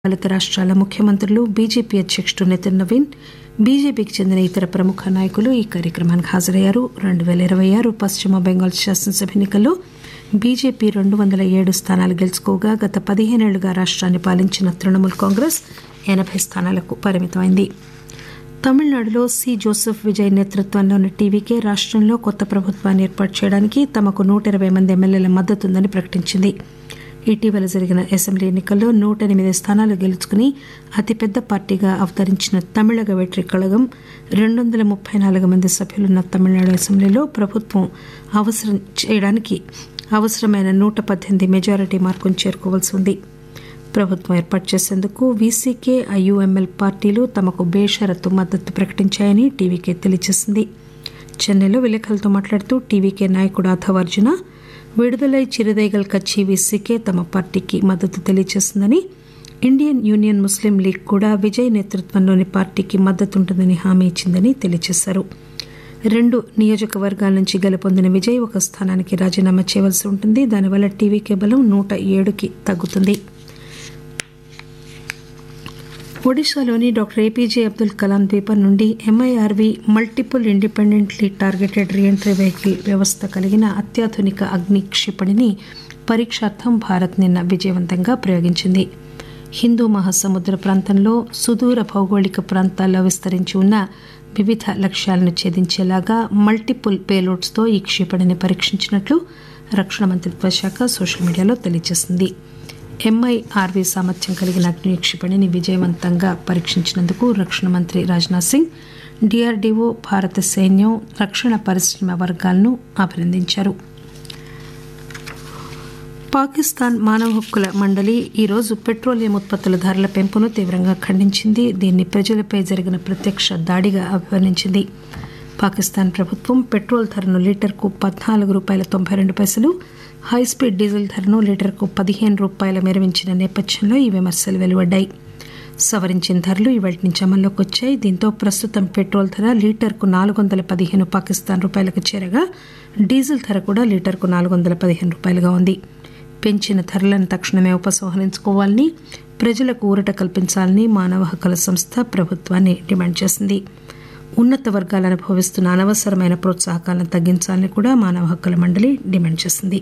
పాలిత రాష్ట్రాల ముఖ్యమంత్రులు బీజేపీ అధ్యక్షుడు నితిన్ నవీన్ బీజేపీకి చెందిన ఇతర ప్రముఖ నాయకులు ఈ కార్యక్రమానికి హాజరయ్యారు రెండు పేల ఇరవై ఆరు పశ్చిమ బెంగాల్ శాసనసభ ఎన్నికల్లో బీజేపీ రెండు వందల ఏడు స్థానాలు గెలుచుకోగా గత పదిహేనేళ్లుగా రాష్ట్రాన్ని పాలించిన తృణమూల్ కాంగ్రెస్ ఎనబై స్థానాలకు పరిమితమైంది తమిళనాడులో సి జోసెఫ్ విజయ్ నేతృత్వంలోని టీవీకే రాష్టంలో కొత్త ప్రభుత్వాన్ని ఏర్పాటు చేయడానికి తమకు నూట ఇరవై మంది ఎమ్మెల్యేల మద్దతుందని ప్రకటించింది ఇటీవల జరిగిన అసెంబ్లీ ఎన్నికల్లో నూట ఎనిమిది స్థానాలు గెలుచుకుని అతిపెద్ద పార్టీగా అవతరించిన తమిళగ వెట్రి కళగం రెండు వందల ముప్పై నాలుగు మంది సభ్యులున్న తమిళనాడు అసెంబ్లీలో ప్రభుత్వం అవసరం చేయడానికి అవసరమైన నూట పద్దెనిమిది మెజారిటీ మార్కును చేరుకోవాల్సి ఉంది ప్రభుత్వం ఏర్పాటు చేసేందుకు వీసీకే ఐయుఎంఎల్ పార్టీలు తమకు బేషరతు మద్దతు ప్రకటించాయని టీవీకే తెలియజేసింది చెన్నైలో విలేకరులతో మాట్లాడుతూ టీవీకే నాయకుడు ఆథవ్ అర్జున విడుదలై చిరుదైగల్ కచ్చి వీసీకే తమ పార్టీకి మద్దతు తెలియజేసిందని ఇండియన్ యూనియన్ ముస్లిం లీగ్ కూడా విజయ్ నేతృత్వంలోని పార్టీకి మద్దతుంటుందని హామీ ఇచ్చిందని తెలియజేశారు రెండు నియోజకవర్గాల నుంచి గెలుపొందిన విజయ్ ఒక స్థానానికి రాజీనామా చేయవలసి ఉంటుంది దానివల్ల టీవీకే బలం నూట ఏడుకి తగ్గుతుంది ఒడిశాలోని డాక్టర్ ఏపీజే అబ్దుల్ కలాం ద్వీపం నుండి MIRV multiple independently targeted reentry vehicle వ్యవస్థ కలిగిన అత్యాధునిక అగ్ని క్షిపణిని పరీక్షార్థం భారత్ నిన్న విజయవంతంగా ప్రయోగించింది హిందూ మహాసముద్ర ప్రాంతంలో సుదూర భౌగోళిక ప్రాంతాల్లో విస్తరించి ఉన్న వివిధ లక్ష్యాలను ఛేదించేలాగా మల్టిపుల్ పేలోడ్స్తో ఈ క్షిపణిని పరీక్షించినట్లు రక్షణ మంత్రిత్వ శాఖ సోషల్ మీడియాలో తెలియజేసింది ఎంఐఆర్వీ సామర్థ్యం కలిగిన అగ్ని క్షిపణిని విజయవంతంగా పరీక్షించినందుకు రక్షణ మంత్రి రాజ్నాథ్ సింగ్ డిఆర్డీఓ భారత సైన్యం రక్షణ పరిశ్రమ వర్గాలను అభినందించారు పాకిస్తాన్ మానవ హక్కుల మండలి ఈరోజు పెట్రోలియం ఉత్పత్తుల ధరల పెంపును తీవ్రంగా ఖండించింది దీన్ని ప్రజలపై జరిగిన ప్రత్యక్ష దాడిగా అభివర్ణించింది పాకిస్తాన్ ప్రభుత్వం పెట్రోల్ ధరను లీటర్కు పద్నాలుగు రూపాయల తొంభై రెండు పైసలు హైస్పీడ్ డీజిల్ ధరను లీటర్కు పదిహేను రూపాయల మెరవించిన నేపథ్యంలో ఈ విమర్శలు వెలువడ్డాయి సవరించిన ధరలు ఇవాటి నుంచి అమల్లోకి వచ్చాయి దీంతో ప్రస్తుతం పెట్రోల్ ధర లీటర్కు నాలుగు వందల పదిహేను పాకిస్తాన్ రూపాయలకు చేరగా డీజిల్ ధర కూడా లీటర్కు నాలుగు వందల పదిహేను రూపాయలుగా ఉంది పెంచిన ధరలను తక్షణమే ఉపసంహరించుకోవాలని ప్రజలకు ఊరట కల్పించాలని మానవ హక్కుల సంస్థ ప్రభుత్వాన్ని డిమాండ్ చేసింది ఉన్నత వర్గాలు అనుభవిస్తున్న అనవసరమైన ప్రోత్సాహకాలను తగ్గించాలని కూడా మానవ హక్కుల మండలి డిమాండ్ చేసింది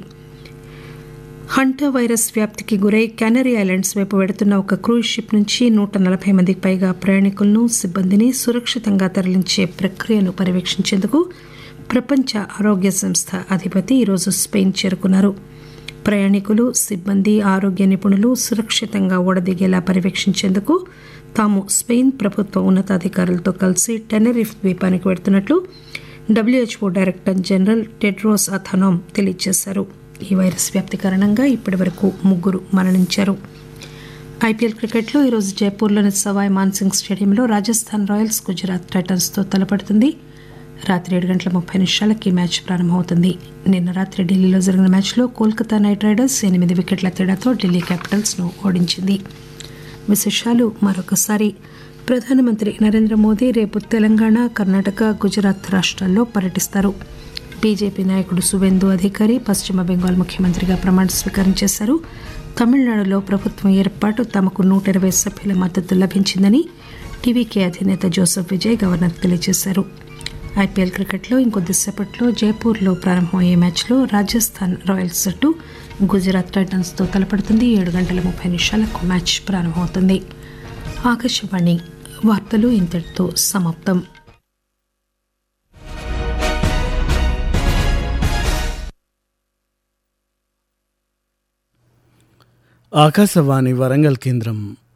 హంటా వైరస్ వ్యాప్తికి గురై కెనరీ ఐలాండ్స్ వైపు వెడుతున్న ఒక క్రూజ్ షిప్ నుంచి నూట నలభై మందికి పైగా ప్రయాణికులను సిబ్బందిని సురక్షితంగా తరలించే ప్రక్రియను పర్యవేక్షించేందుకు ప్రపంచ ఆరోగ్య సంస్థ అధిపతి ఈరోజు స్పెయిన్ చేరుకున్నారు ప్రయాణికులు సిబ్బంది ఆరోగ్య నిపుణులు సురక్షితంగా ఓడదిగేలా పర్యవేక్షించేందుకు తాము స్పెయిన్ ప్రభుత్వ ఉన్నతాధికారులతో కలిసి టెనరిఫ్ ద్వీపానికి వెడుతున్నట్లు WHO director general Tedros Adhanom తెలియజేశారు ఈ వైరస్ వ్యాప్తి కారణంగా ఇప్పటి వరకు ముగ్గురు మరణించారు ఐపీఎల్ క్రికెట్లో ఈరోజు జైపూర్లోని సవాయ్ మాన్సింగ్ స్టేడియంలో రాజస్థాన్ రాయల్స్ గుజరాత్ టైటన్స్తో తలపడుతుంది రాత్రి ఏడు గంటల ముప్పై నిమిషాలకి మ్యాచ్ ప్రారంభమవుతుంది నిన్న రాత్రి ఢిల్లీలో జరిగిన మ్యాచ్లో కోల్కతా నైట్ రైడర్స్ ఎనిమిది వికెట్ల తేడాతో ఢిల్లీ క్యాపిటల్స్ను ఓడించింది విశేషాలు మరొకసారి ప్రధానమంత్రి నరేంద్ర మోదీ రేపు తెలంగాణ కర్ణాటక గుజరాత్ రాష్ట్రాల్లో పర్యటిస్తారు బీజేపీ నాయకుడు సువేందు అధికారి పశ్చిమ బెంగాల్ ముఖ్యమంత్రిగా ప్రమాణ స్వీకారం చేశారు తమిళనాడులో ప్రభుత్వం ఏర్పాటు తమకు నూట ఇరవై సభ్యుల మద్దతు లభించిందని టీవీకే అధినేత జోసెఫ్ విజయ్ గవర్నర్ తెలియజేశారు ఐపీఎల్ క్రికెట్లో ఇంకొద్దిసేపట్లో జైపూర్లో ప్రారంభమయ్యే మ్యాచ్లో రాజస్థాన్ రాయల్స్ జట్టు గుజరాత్ టైటన్స్తో తలపడుతుంది ఏడు గంటల ముప్పై నిమిషాలకు మ్యాచ్ ప్రారంభమవుతుంది ఆకాశవాణి వార్తలు ఇంతటితో సమాప్తం ఆకాశవాణి వరంగల్ కేంద్రం